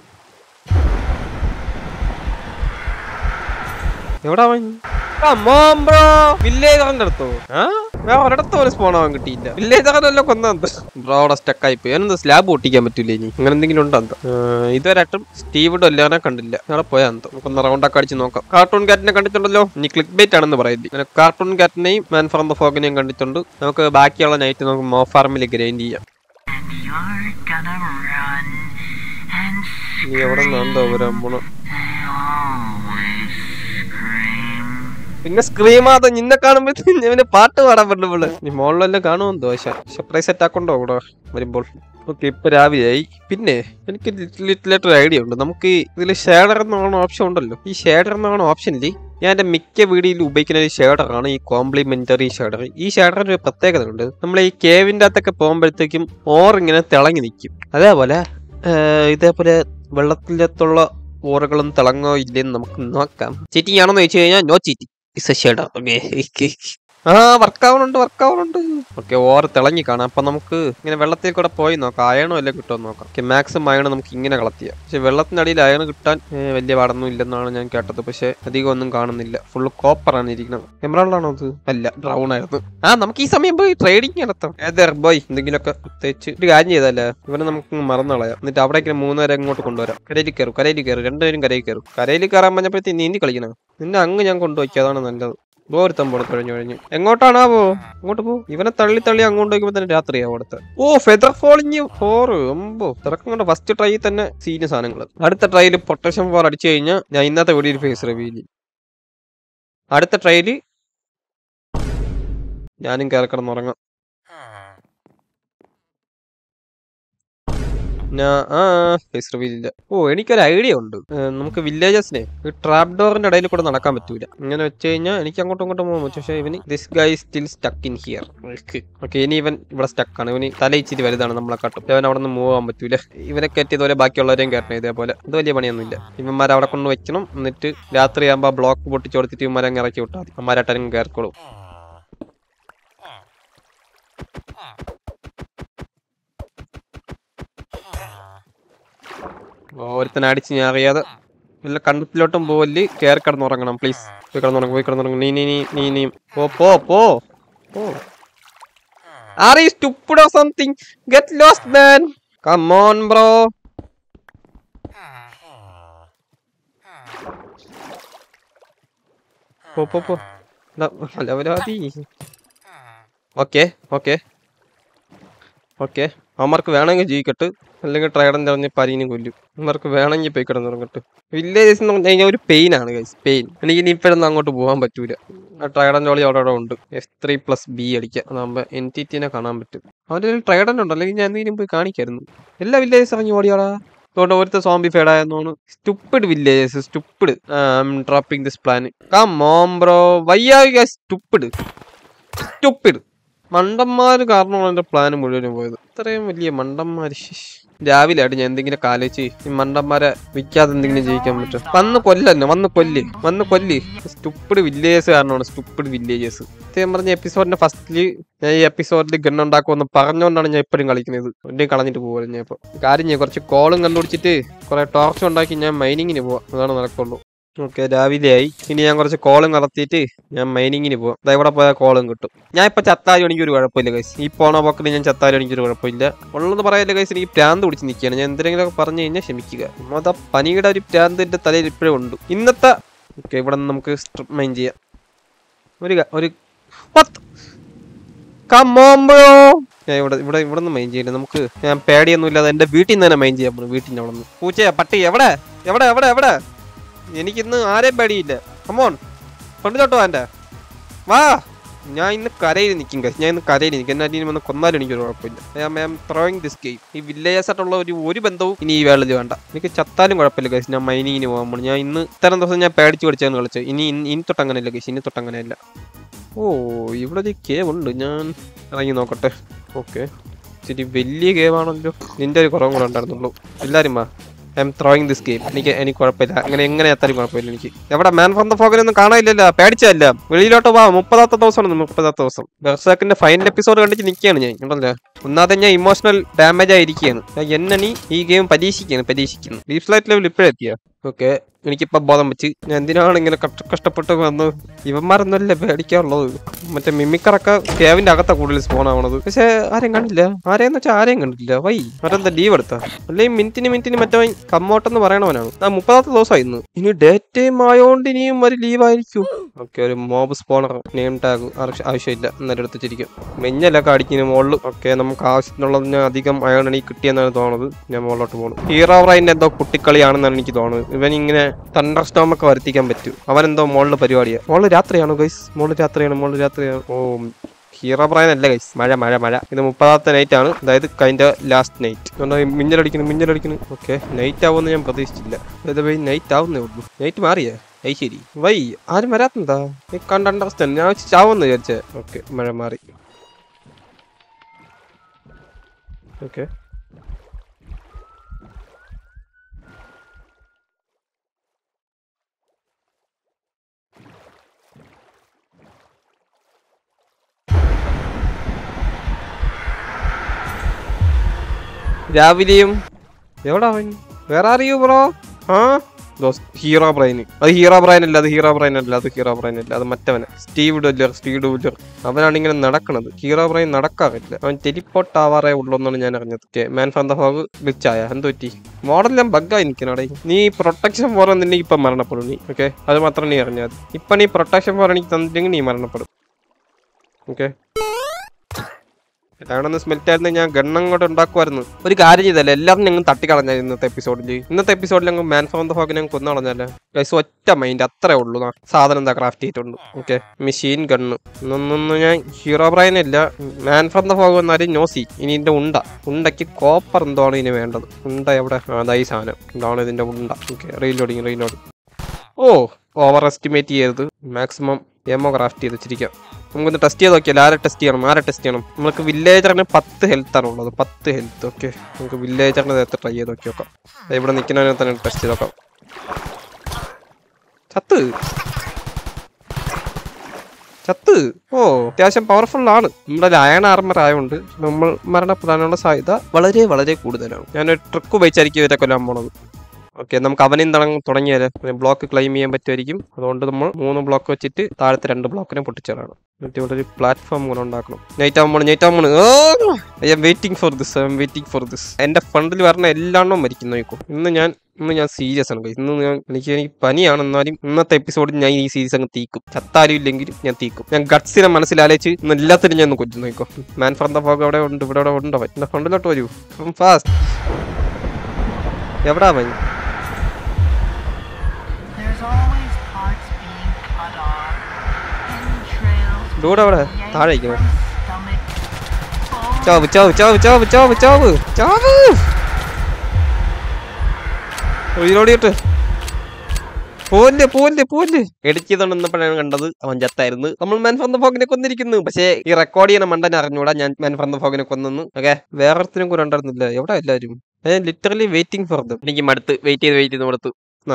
എവിടെ അവൻ വില്ലേജറിന്റെ അടുത്തോ ആ വേറെ ഒരിടത്ത് ഒരു സ്പോൺ ആവാൻ കിട്ടിയില്ല വില്ലേജറല്ലോ കൊന്നത് ബ്രോ അവിടെ സ്റ്റക്കായി പോയി അതിനെന്താ സ്ലാബ് പൊട്ടിക്കാൻ പറ്റൂല ഇനി അങ്ങനെ എന്തെങ്കിലും ഉണ്ടോ എന്തോ ഇതുവരായിട്ടും സ്റ്റീവ് ഡൊല്ലാനെ കണ്ടില്ല അവിടെ പോയാ എന്തോ നമുക്കൊന്ന് റൗണ്ട് ഒക്കെ അടിച്ച് നോക്കാം കാർട്ടൂൺ കാറ്റിനെ കണ്ടിട്ടുണ്ടല്ലോ ഇനി ക്ലിക്ക് ബേറ്റ് ആണെന്ന് പറയുന്നത് അങ്ങനെ കാർട്ടൂൺ കാറ്റിനെയും മാൻ ഫ്രം ദ ഫോഗിനെയും കണ്ടിട്ടുണ്ട് നമുക്ക് ബാക്കിയുള്ള നൈറ്റ് നമുക്ക് മോ ഫാർമിൽ ഗ്രൈൻഡ് ചെയ്യാം And you're gonna run and നീ എവിടെ നിന്നെന്തോ വരാൻ പോണ they always scream. പിന്നെ സ്ക്രീമാതെ നിന്നെ കാണുമ്പോഴത്തേക്കും ഇവന് പാട്ട് പാടാൻ പറ്റുള്ളൂ നീ മോളിലെല്ലാം കാണുമെന്ന് ദോശ സർപ്രൈസ് സെറ്റ് ആക്കണ്ടോ ഇവിടെ വരുമ്പോൾ ഓക്കെ ഇപ്പൊ രാവിലെയായി പിന്നെ എനിക്ക് ലിറ്റിലായിട്ടൊരു ഐഡിയ ഉണ്ട് നമുക്ക് ഇതിൽ ഷേഡർ എന്ന് ഓപ്ഷൻ ഉണ്ടല്ലോ ഈ ഷേഡർ എന്ന് ഓപ്ഷനിൽ ഞാൻ എൻ്റെ മിക്ക വീഡിയോയിൽ ഉപയോഗിക്കുന്ന ഒരു ഷേഡറാണ് ഈ കോംപ്ലിമെന്ററി ഷേഡർ ഈ ഷേഡറിന് ഒരു പ്രത്യേകത ഉണ്ട് നമ്മൾ ഈ കേവിൻ്റെ അകത്തൊക്കെ പോകുമ്പോഴത്തേക്കും ഓർ ഇങ്ങനെ തിളങ്ങി നിൽക്കും അതേപോലെ ഏർ, ഇതേപോലെ വെള്ളത്തിലത്തുള്ള ഓറുകളും തിളങ്ങോ ഇല്ലെന്ന് നമുക്ക് നോക്കാം ചീറ്റിംഗ് ആണെന്ന് ചോദിച്ചു കഴിഞ്ഞാൽ no cheating is a shader okay ആ വർക്കാവുന്നുണ്ട് വർക്കാവുന്നുണ്ട് ഓക്കെ ഓർ തിളങ്ങി കാണാം അപ്പൊ നമുക്ക് ഇങ്ങനെ വെള്ളത്തിൽ കൂടെ പോയി നോക്കാം അയണോ എല്ലാം കിട്ടുമെന്ന് നോക്കാം ഓക്കെ മാക്സിമം അയണ് നമുക്ക് ഇങ്ങനെ കളത്തിയാം പക്ഷെ വെള്ളത്തിനടിയിൽ അയണ് കിട്ടാൻ ഏ, വലിയ പാടൊന്നും ഇല്ലെന്നാണ് ഞാൻ കേട്ടത് പക്ഷെ അധികം ഒന്നും കാണുന്നില്ല ഫുള്ള് കോപ്പറാണ് ഇരിക്കുന്നത് എമറാൾഡ് ആണോ അത് അല്ല ബ്രൗൺ ആയിരുന്നു ആ നമുക്ക് ഈ സമയം പോയി ട്രേഡിങ് നടത്താം ഏതേ ബോയ് എന്തെങ്കിലുമൊക്കെ തേച്ച് ഒരു കാര്യം ചെയ്തല്ലേ ഇവനെ നമുക്ക് മറന്നു കളയാം എന്നിട്ട് അവിടേക്ക് മൂന്നുപേരെ ഇങ്ങോട്ട് കൊണ്ടുവരാം കരയിൽ കയറും കരയിൽ കയറും രണ്ടുപേരും കരയിൽ കയറും കരയിൽ കയറാൻ പറഞ്ഞപ്പോഴത്തേക്ക് നീന്തി കളിക്കണം നിന്നെ അങ്ങ് ഞാൻ കൊണ്ടുപോയി അതാണ് നല്ലത് ഒരുത്തം പോണ കഴിഞ്ഞു കഴിഞ്ഞു എങ്ങോട്ടാണാവോ അങ്ങോട്ട് പോ ഇവനെ തള്ളി തള്ളി അങ്ങോട്ട് വയ്ക്കുമ്പോ തന്നെ രാത്രിയാവും അടുത്ത ഓ ഫെദർ ഫോളിങ് ഫോറ് ഒമ്പോ തിറക്കം കൊണ്ട് ഫസ്റ്റ് ട്രൈ തന്നെ സീനിയ സാധനങ്ങൾ അടുത്ത ട്രൈയിൽ പൊട്ടേഷൻ ഫോർ അടിച്ചു കഴിഞ്ഞാൽ ഞാൻ ഇന്നത്തെ വീഡിയോയിൽ ഫേസ് റിവീൽ അടുത്ത ട്രൈയില് ഞാനും കയറി കിടന്നുറങ്ങാം ഞാ ആ ഫേസ് റിവീൽ ഇല്ല ഓ എനിക്കൊരു ഐഡിയ ഉണ്ട് ഏ, നമുക്ക് വില്ലേജസിനെ ഈ ട്രാപ്പ് ഡോറിന്റെ ഇടയിൽ കൂടെ നടക്കാൻ പറ്റൂല ഇങ്ങനെ വെച്ച് കഴിഞ്ഞാൽ എനിക്ക് അങ്ങോട്ടും ഇങ്ങോട്ടും പോകാൻ പറ്റും പക്ഷേ ഇവന് this guy still stuck in here okay ഇനി ഇവൻ ഇവിടെ സ്റ്റക്കാണ് ഇവന് തല ഇച്ചിരി വലുതാണ് നമ്മളെ കാട്ടും ഇവൻ അവിടെ നിന്ന് മൂവ് ആവാൻ പറ്റൂല ഇവനെ കയറ്റിയതുപോലെ ബാക്കിയുള്ളവരെയും കയറ്റണം ഇതേപോലെ ഇത് വലിയ പണിയൊന്നുമില്ല ഇവന്മാരെ അവിടെ കൊണ്ട് വെക്കണം എന്നിട്ട് രാത്രി ആകുമ്പോൾ ബ്ലോക്ക് പൊട്ടിച്ച് കൊടുത്തിട്ട് ഇവന്മാരെ അങ്ങ് ഇറക്കി വിട്ടാൽ മതി അമ്മാരാട്ടാനും കയറിക്കോളും ഓരോരുത്തനെ അടിച്ച് ഞാൻ അറിയാതെ വല്ല കണ്ടത്തിലോട്ടും പോവല് കയറി കിടന്നുറങ്ങണം പ്ലീസ് പോയി കിടന്നുറങ്ങും പോയി കിടന്നുറങ്ങും നീ നീ നീ നീ നീ പോ പോ പോ പോ are you stupid or something get lost man come on bro പോ പോ പോ അലവരാതി ഓക്കെ ഓക്കെ ഓക്കെ അവന്മാർക്ക് വേണമെങ്കിൽ ജീവിക്കട്ട് അല്ലെങ്കിൽ ട്രൈഡൻ തെറിഞ്ഞ് പരീനും കൊല്ലും അവന്മാർക്ക് വേണമെങ്കിൽ പോയി കിടന്നുറങ്ങട്ട് വില്ലേജസ് എന്ന് പറഞ്ഞു കഴിഞ്ഞാൽ ഒരു പെയിൻ ആണ് ഗൈസ് പെയിൻ എനിക്ക് ഇനി ഇപ്പോഴൊന്നും അങ്ങോട്ട് പോകാൻ പറ്റൂല ആ ട്രൈഡൻ ജോളി അവിടെ അവിടെ ഉണ്ട് എഫ് ത്രീ പ്ലസ് ബി അടിക്കാം അതാകുമ്പോൾ എൻ ടി ടിനെ കാണാൻ പറ്റും അവൻ്റെ ഒരു ട്രൈഡൻ ഉണ്ട് അല്ലെങ്കിൽ ഞാൻ എന്തെങ്കിലും പോയി കാണിക്കായിരുന്നു എല്ലാ വില്ലേജസ് ഇറങ്ങി ഓടിയാടാ അതുകൊണ്ട് ഒരുത്ത സോംബി ഫേഡ് ആയെന്നാണ് stupid villagers stupid dropping this plan come on bro വയ്യാ സ്റ്റുപ്പിഡ് സ്റ്റുപ്പിഡ് മണ്ടന്മാര് കാരണമാണ് എന്റെ പ്ലാൻ മുഴുവനും പോയത് ഇത്രയും വലിയ മണ്ടന്മാര് ശ്ശ്. രാവിലെ ആയിട്ട് ഞാൻ എന്തെങ്കിലും കാലിച്ച് ഈ മണ്ടന്മാരെ വിൽക്കാതെ എന്തെങ്കിലും ജയിക്കാൻ പറ്റും വന്ന് കൊല്ലന്നെ വന്ന് കൊല്ല് വന്ന് കൊല്ല് സ്റ്റുപ്പിഡ് വില്ലേജസ് കാരണമാണ് സ്റ്റുപ്പിഡ് വില്ലേജസ് സത്യം പറഞ്ഞ എപ്പിസോഡിന്റെ ഫസ്റ്റില് ഞാൻ ഈ എപ്പിസോഡിൽ ഗൺ ഉണ്ടാക്കുമെന്ന് പറഞ്ഞുകൊണ്ടാണ് ഞാൻ എപ്പോഴും കളിക്കുന്നത് എന്റെ കളഞ്ഞിട്ട് പോകുന്നത് ഞാൻ ഇപ്പൊ കാര്യം ഞാൻ കുറച്ച് കോളും കണ്ടുപിടിച്ചിട്ട് കുറെ ടോർച്ച് ഉണ്ടാക്കി ഞാൻ മൈനിങ്ങിന് പോവാം അതാണ് നടക്കുള്ളൂ ഓക്കെ രാവിലെയായി ഇനി ഞാൻ കുറച്ച് കോളും നടത്തിയിട്ട് ഞാൻ മൈനിങ്ങിന് പോവാം ദാ ഇവിടെ പോയാൽ കോളും കിട്ടും ഞാൻ ഇപ്പൊ ചത്താലും എനിക്ക് ഒരു കുഴപ്പമില്ല ഗൈസ് ഈ പോണ പോക്കിൽ ഞാൻ ചത്താലും എനിക്ക് ഒരു കുഴപ്പമില്ല ഉള്ളത് പറയാല്ല ഗൈസ് എനിക്ക് പ്രാന്ത് പിടിച്ച് നിൽക്കുകയാണ് ഞാൻ എന്തെങ്കിലുമൊക്കെ പറഞ്ഞു കഴിഞ്ഞാൽ ക്ഷമിക്കുക അതാ പനിയുടെ ഒരു പ്രാന്ത് എന്റെ തലയിൽ ഇപ്പോഴും ഉണ്ട് ഇന്നത്തെ ഓക്കെ ഇവിടെ നിന്ന് നമുക്ക് സ്ട്രിപ്പ് മൈൻ ചെയ്യാം ഒരു ക- ഒരു പത്ത് കമ്മോമ്പോ ഞാൻ ഇവിടെ ഇവിടെ ഇവിടെ നിന്ന് മൈൻ ചെയ്യില്ല നമുക്ക് ഞാൻ പേടിയൊന്നും ഇല്ലാതെ എന്റെ വീട്ടിൽ നിന്ന് തന്നെ മൈൻ ചെയ്യാൻ പോകും വീട്ടിൽ നിന്ന് അവിടെ നിന്ന് പൂച്ചയാ പട്ടി എവിടെ എവിടെ എവിടെ എവിടെ എനിക്കിന്ന് ആരെയും പേടിയില്ല കമോൺ പണ്ടിലോട്ട് വാൻ്റെ വാ ഞാൻ ഇന്ന് കരയിൽ നിൽക്കും guys. ഞാൻ ഇന്ന് കരയിൽ നിൽക്കും എന്നെ അനിയനും വന്ന് കൊന്നാലും എനിക്കൊരു കുഴപ്പമില്ല I am throwing this game ഈ വില്ലേജസ് ആയിട്ടുള്ള ഒരു ഒരു ബന്ധവും ഇനി ഈ വേളയിൽ വേണ്ട എനിക്ക് ചത്താലും കുഴപ്പമില്ല ഗൈസ് ഞാൻ മൈനിങ്ങിന് പോകുമ്പോൾ ഞാൻ ഇന്ന് ഇത്തരം ദിവസം ഞാൻ പേടിച്ച് പഠിച്ചാണ് കളിച്ചത് ഇനി ഇനി- ഇനി തൊട്ട് അങ്ങനെയല്ല ഗൈസ് ഇനി തൊട്ട് അങ്ങനെയല്ല ഓ ഇവിടെ ഒരു കേവ് ഉണ്ട് ഞാൻ ഇറങ്ങി നോക്കട്ടെ ഓക്കെ ഇച്ചിരി വലിയ കേവ് ആണല്ലോ നിന്റെ ഒരു കുറവും കൂടെ ഉണ്ടായിരുന്നുള്ളൂ എല്ലാവരും വാ I'm throwing this game എനിക്ക് എനിക്ക് കുഴപ്പമില്ല അങ്ങനെ എങ്ങനെ എത്താനും കുഴപ്പമില്ല എനിക്ക് എവിടെ മാൻ ഫ്രം ദ ഫോഗിനൊന്നും കാണാനില്ലല്ലോ പേടിച്ചല്ല വെളിയിലോട്ട് വാ മുപ്പതാത്ത ദിവസമാണ് മുപ്പതാത്ത ദിവസം ബെർസാക്കിന്റെ ഫൈനൽ എപ്പിസോഡ് കണ്ടിട്ട് നിൽക്കുകയാണ് ഞാൻ ഉണ്ടല്ലോ ഒന്നാമതെ ഞാൻ ഇമോഷണൽ ഡാമേജ് ആയിരിക്കുകയാണ് ഞാൻ എന്നണി ഈ ഗെയിം പരീക്ഷിക്കുകയാണ് പരീക്ഷിക്കുന്നു ഡീപ് ഫ്ലൈറ്റ് ലെവൽ ഇപ്പോഴെത്തിയ ഓക്കെ എനിക്കിപ്പോ ബോധം വെച്ച് ഞാൻ എന്തിനാണ് ഇങ്ങനെ കഷ്ട കഷ്ടപ്പെട്ട് വന്ന് ഇവന്മാരൊന്നുമല്ലേ പേടിക്കാറുള്ളത് മറ്റേ മിമിക്കറൊക്കെ കേവിന്റെ അകത്താ കൂടുതൽ സ്പോൺ ആവണത് പക്ഷെ ആരെയും കണ്ടില്ല ആരെയെന്ന് വെച്ചാൽ ആരെയും കണ്ടില്ല വൈ മറ്റെന്താ ലീവ് എടുത്ത അല്ലെങ്കിൽ മിനിറ്റിന് മിനിറ്റിന് മറ്റവൻ കമ്മോട്ടെന്ന് പറയണവനാണ് ആ മുപ്പതാമത്തെ ദിവസമായി ഇന്ന് ഇനി ഡേറ്റ് ടൈം ആയോണ്ട് ഇനിയും ഒരു ലീവ് ആയിരിക്കും ഓക്കെ ഒരു മോബ് സ്പോണർ നെയിം ടാഗ് ആവശ്യമില്ല എന്നാലും എടുത്ത് വെച്ചിരിക്കും മെഞ്ഞലൊക്കെ അടിക്കുന്നു മുകളിൽ ഓക്കെ നമുക്ക് ആവശ്യത്തിനുള്ളതിന് അധികം അയൺ എനിക്ക് കിട്ടിയെന്നാണ് തോന്നുന്നത് ഞാൻ മുകളിലോട്ട് പോകണം ഹീറോ റൈൻ എന്തോ കുട്ടിക്കളിയാണെന്നാണ് എനിക്ക് തോന്നുന്നത് ഇവൻ ഇങ്ങനെ തണ്ടർ സ്റ്റോം ഒക്കെ വരുത്തിക്കാൻ പറ്റും അവനെന്തോ മോളില് പരിപാടിയാണ് മോള് രാത്രിയാണോ ഗൈസ് മോള് രാത്രിയാണ് മോള് രാത്രിയാണ് ഓ ഹീറോ ബ്രയൻ അല്ല ഗൈസ് മഴ മഴ മഴ ഇത് മുപ്പതാമത്തെ നൈറ്റ് ആണ് അതായത് കഴിഞ്ഞ ലാസ്റ്റ് നൈറ്റ് മിന്നലടിക്കുന്നു മിന്നലടിക്കുന്നു ഓക്കെ നൈറ്റ് ആവുമെന്ന് ഞാൻ പ്രതീക്ഷിച്ചില്ല അതായത് പോയി നൈറ്റ് ആവുന്നേ ഉള്ളൂ നൈറ്റ് മാറിയേ അത് ശരി വൈ ആരും വരാത്തെന്താ ഈ കണ്ട് അണ്ടർസ്റ്റാൻഡ് ഞാൻ വെച്ച് ചാവുമെന്ന് വിചാരിച്ചേ ഓക്കെ മഴ മാറി ഓക്കെ രാവിലെയും എവിടാ അവൻ വേറെ അറിയൂ ബ്രോ ആ ഹീറോ ബ്രൈൻ അത് ഹീറോ ബ്രൈൻ അല്ല അത് ഹീറോ ബ്രൈൻ അല്ല അത് ഹീറോ ബ്രൈൻ അല്ല അത് മറ്റവനെ സ്റ്റീവ് ഡുല്ലർ സ്റ്റീവ് ഡുല്ലർ അവനാണ് ഇങ്ങനെ നടക്കണത് ഹീറോ ബ്രൈൻ നടക്കാറില്ല അവൻ ടെലിപ്പോർട്ട് ആവാറേ ഉള്ളൂ എന്നാണ് ഞാൻ അറിഞ്ഞത് okay man from the fog ഗ്ലിച്ചായ എന്ത് പറ്റി മോഡലെല്ലാം ബഗ്ഗായി നിൽക്കണടേ നീ പ്രൊട്ടക്ഷൻ ഫോർ നിന്നെ ഇപ്പം മരണപ്പെടും നീ ഓക്കെ അത് മാത്രം നീ അറിഞ്ഞാൽ മതി ഇപ്പം നീ പ്രൊട്ടക്ഷൻ ഫോർ എനിക്ക് തന്നില്ലെങ്കിൽ നീ മരണപ്പെടും ഓക്കെ ഇതാണെന്ന് സ്മെൽറ്റ് ആയിരുന്നു ഞാൻ ഗണ്ണം കൂടെ ഉണ്ടാക്കുമായിരുന്നു ഒരു കാര്യം ചെയ്തല്ലേ എല്ലാവരും ഞങ്ങൾ തട്ടിക്കളഞ്ഞാൽ ഇന്നത്തെ എപ്പിസോഡിൽ ഇന്നത്തെ എപ്പിസോഡിൽ ഞങ്ങൾ മാൻ ഫോൺ ദ ഹോക്ക് ഞങ്ങൾ കൊന്നു കളഞ്ഞല്ലേ ഗൈസ് ഒറ്റ മൈൻഡ് അത്രേ ഉള്ളൂ നാ. സാധനം എന്താ ക്രാഫ്റ്റ് ചെയ്തിട്ടുണ്ട് ഓക്കെ മെഷീൻ ഗണ്ണ് ഇന്നൊന്നും ഞാൻ ഹീറോ ബ്രൈൻ ഇല്ല മാൻ ഫ്രം ദ ഹോഗ് എന്നാലും നോസി ഇനി ഇതിന്റെ ഉണ്ട ഉണ്ടയ്ക്ക് കോപ്പർ എന്തോ ആണ് ഇനി വേണ്ടത് ഉണ്ട എവിടെ ആ, ദാ ഈ സാധനം ഇതാണ് ഇതിന്റെ ഉണ്ട okay reloading reloading oh overestimate ചെയ്യരുത് മാക്സിമം എമോ ക്രാഫ്റ്റ് ചെയ്ത് വെച്ചിരിക്കാം നമുക്കൊന്ന് ടെസ്റ്റ് ചെയ്ത് നോക്കിയാൽ ആരെ ടെസ്റ്റ് ചെയ്യണം ആരെ ടെസ്റ്റ് ചെയ്യണം നമുക്ക് വില്ലേജറിന് പത്ത് ഹെൽത്ത് ആണ് ഉള്ളത് പത്ത് ഹെൽത്ത് ഓക്കെ നമുക്ക് വില്ലേജറിന് നേരത്തെ ട്രൈ ചെയ്ത് നോക്കി നോക്കാം ദാ ഇവിടെ നിൽക്കുന്നതിനെ തന്നെ ടെസ്റ്റ് ചെയ്ത് നോക്കാം ചത്ത് ചത്ത് ഓ അത്യാവശ്യം പവർഫുൾ ആണ് നമ്മുടെ അയൺ ആർമർ ആയതുകൊണ്ട് നമ്മൾ മരണപ്പെടാനുള്ള സാധ്യത വളരെ വളരെ കൂടുതലാണ് ഞാനൊരു ട്രിക്ക് ഉപയോഗിച്ചായിരിക്കും ഇവരെ കൊല്ലാൻ പോണത് ഓക്കെ നമുക്ക് അവനെയും തുടങ്ങ തുടങ്ങിയാല് ബ്ലോക്ക് ക്ലെയിം ചെയ്യാൻ പറ്റുമായിരിക്കും അതുകൊണ്ട് നമ്മൾ മൂന്ന് ബ്ലോക്ക് വെച്ചിട്ട് താഴത്തെ രണ്ട് ബ്ലോക്കിനെ പൊട്ടിച്ചതാണ് എന്നിട്ട് ഇവിടെ ഒരു പ്ലാറ്റ്ഫോം കൂടെ ഉണ്ടാക്കണം നൈറ്റ് ആകുമ്പോൾ നൈറ്റ് ആകുമ്പോൾ I'm waiting for this I'm waiting for this എന്റെ ഫ്രണ്ടിൽ പറഞ്ഞ എല്ലാണ്ണവും മരിക്കുന്നു നോക്കൂ ഇന്ന് ഞാൻ ഇന്ന് ഞാൻ സീരിയസ് ആണ് guys. ഇന്ന് ഞാൻ എനിക്ക് എനിക്ക് പനിയാണ് എന്നാലും ഇന്നത്തെ എപ്പിസോഡിൽ ഞാൻ ഈ സീരീസ് അങ്ങ് തീക്കും ചത്താരും ഇല്ലെങ്കിലും ഞാൻ തീക്കും ഞാൻ ഗട്സിനെ മനസ്സിലാലോചിച്ച് ഇന്ന് എല്ലാത്തിനും ഞാൻ ഒന്ന് കൊല്ലും നോക്കോ മാൻ ഫ്രം ദ ഫോഗ് അവിടെ ഉണ്ട് ഇവിടെ അവിടെ ഉണ്ട് അവൻ എന്റെ ഫ്രണ്ടിലോട്ട് വരൂ ഫാസ്റ്റ് എവിടാ അവൻ There's always parts being cut off. Entrails. Dude അവിടെ താഴെ ഇരിക്കുന്നു from stomach. Bones. ചാവ് ചാവ് ചാവ് ചാവ് ചാവ് ചാവ് ചാവ് ഉയരോടിയിട്ട് പോല്ലേ പോല്ലേ പോല്ലേ എഡിറ്റ് ചെയ്തോണ്ടിരുന്നപ്പോഴാണ് കണ്ടത് അവൻ ചത്തായിരുന്നു നമ്മൾ മാൻ ഫ്രം ദ ഫോഗിനെ കൊന്നിരിക്കുന്നു പക്ഷേ ഈ റെക്കോർഡ് ചെയ്യുന്ന മണ്ടനെ അറിഞ്ഞൂടാ ഞാൻ മാൻ ഫ്രം ദ ഫോഗിനെ കൊന്നെന്ന് ഓക്കെ വേറൊരുത്തിനും കൂടെ ഉണ്ടായിരുന്നില്ല എവിടെ എല്ലാവരും ലിറ്ററലി വെയിറ്റിംഗ് ഫോർ ദം എനിക്ക് മടുത്ത് വെയിറ്റ് ചെയ്ത് വെയിറ്റ് ചെയ്ത് മടുത്ത് ആ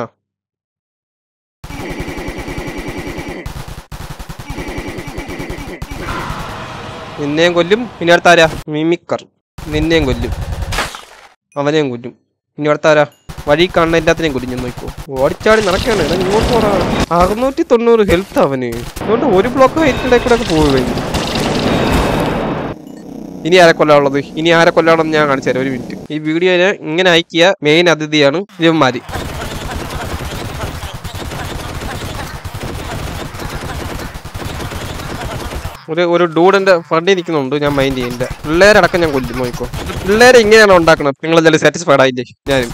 നിന്നെയും കൊല്ലും ഇനി അടുത്താരാ മിമിക്കർ നിന്നെയും കൊല്ലും അവനെയും കൊല്ലും ഇനി അടുത്താരാ വഴി കാണുന്ന എല്ലാത്തിനെയും കൊല്ലും ഞാൻ നോക്കോ ഓടിച്ചാടി നടക്കാണ് എടാ ഇങ്ങോട്ട് പോടാ അറുന്നൂറ്റി തൊണ്ണൂറ് ഹെൽത്ത് അവന് അതുകൊണ്ട് ഒരു ബ്ലോക്ക് ഹെൽത്തിൻ്റെ കൂടെ ഒക്കെ പോവുക ഇനി ആരെ കൊല്ലാനുള്ളത് ഇനി ആരെ കൊല്ലാണെന്ന് ഞാൻ കാണിച്ചു തരാം ഒരു മിനിറ്റ് ഈ വീഡിയോയില് ഇങ്ങനെ അയക്കിയ മെയിൻ അതിഥിയാണ് ഇവന്മാര് ഒരു ഒരു ഡൂഡിന്റെ ഫ്രണ്ടിൽ നിൽക്കുന്നുണ്ട് ഞാൻ മൈൻഡ് ചെയ്യില്ല പിള്ളേരടക്കം ഞാൻ കൊല്ലും നോക്കോ പിള്ളേരെ ഇങ്ങനെയാണ് ഉണ്ടാക്കുന്നത് നിങ്ങൾ എന്തായാലും സാറ്റിസ്ഫൈഡ് ആയില്ലേ ഞാനും